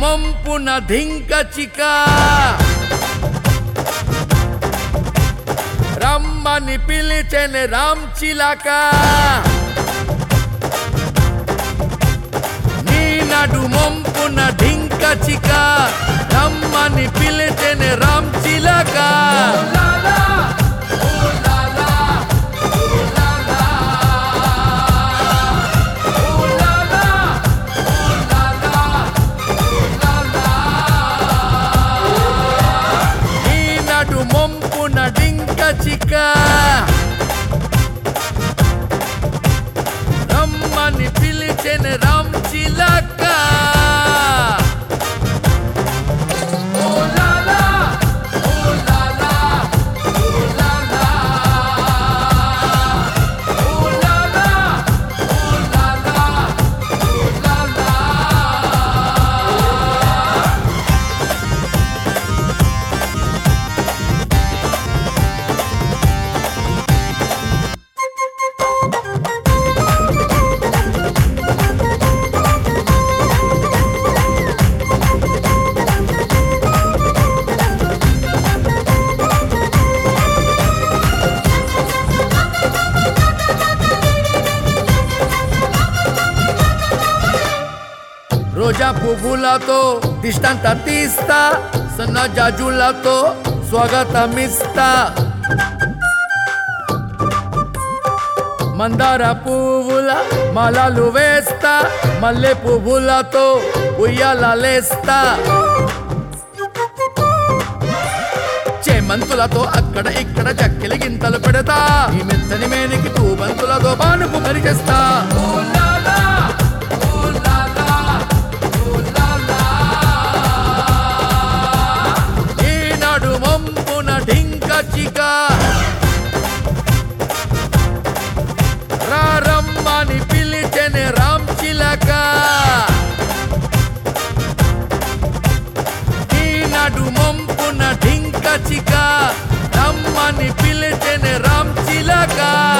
మంపున ధింక చిక రమ్మని పిలిచెని రామ్ చిలక నీ నడు మంపున ధింక చిక రమ్మని పిలిచెని రామ్ చిలక నీ నడు మంపున డింక చిక రమ్మని పిలిచెని రామ్ చిలక రోజా పువ్వులతో దిష్టంత తీస్తా సన్న జాజులతో స్వాగతమిస్తా మందార పువ్వుల మాలలు వేస్తా మల్లె పువ్వులతో ఉయ్యాలేస్తా చేమంతులతో అక్కడ ఇక్కడ చక్కెలి గింతలు పెడతా ఈ మెత్తని మేనికి తూబంతులతో పానుపు మరిచేస్తా ఈనాడు మంపున ఢింక చిక రారమ్మని పిలిచెని రామ్ చిలక ఈనాడు మంపున ఢింక చిక రమ్మని పిలిచెని రామ్ చిలక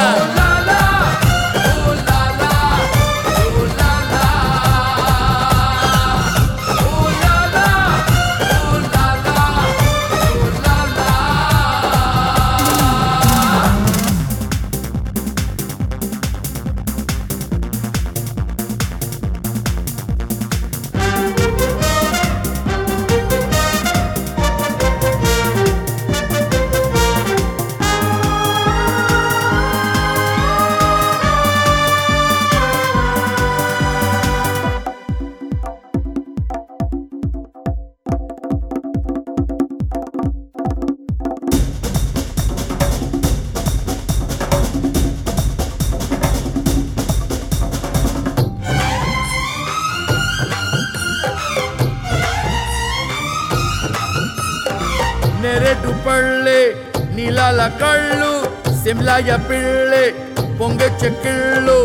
నెరెటు పళ్ళే నీలాల కళ్ళు సిమ్లాయ పిళ్ళే పొంగె చెక్కిళ్ళు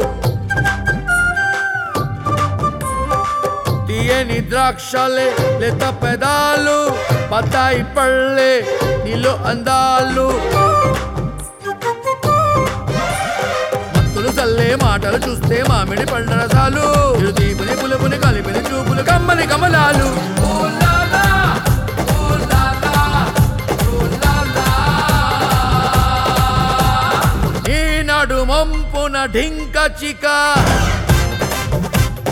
తీయని ద్రాక్షలే లేత పెదాలు బత్తాయి పళ్ళే నీలో అందాలు మత్తులు చల్లే మాటలు చూస్తే మామిడి పండ్ల రసాలు తీపుని పులుపుని కలిపిని చూపులు కమ్మని కమలాలు ఈనాడు మంపున ఢింక చిక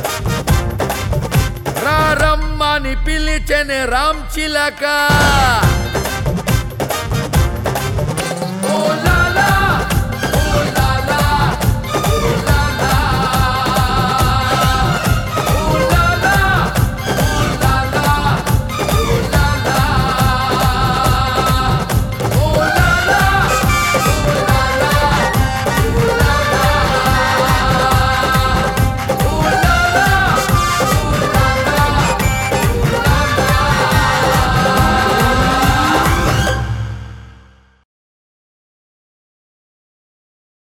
రారమ్మని పిలిచెని రామ్ చిలక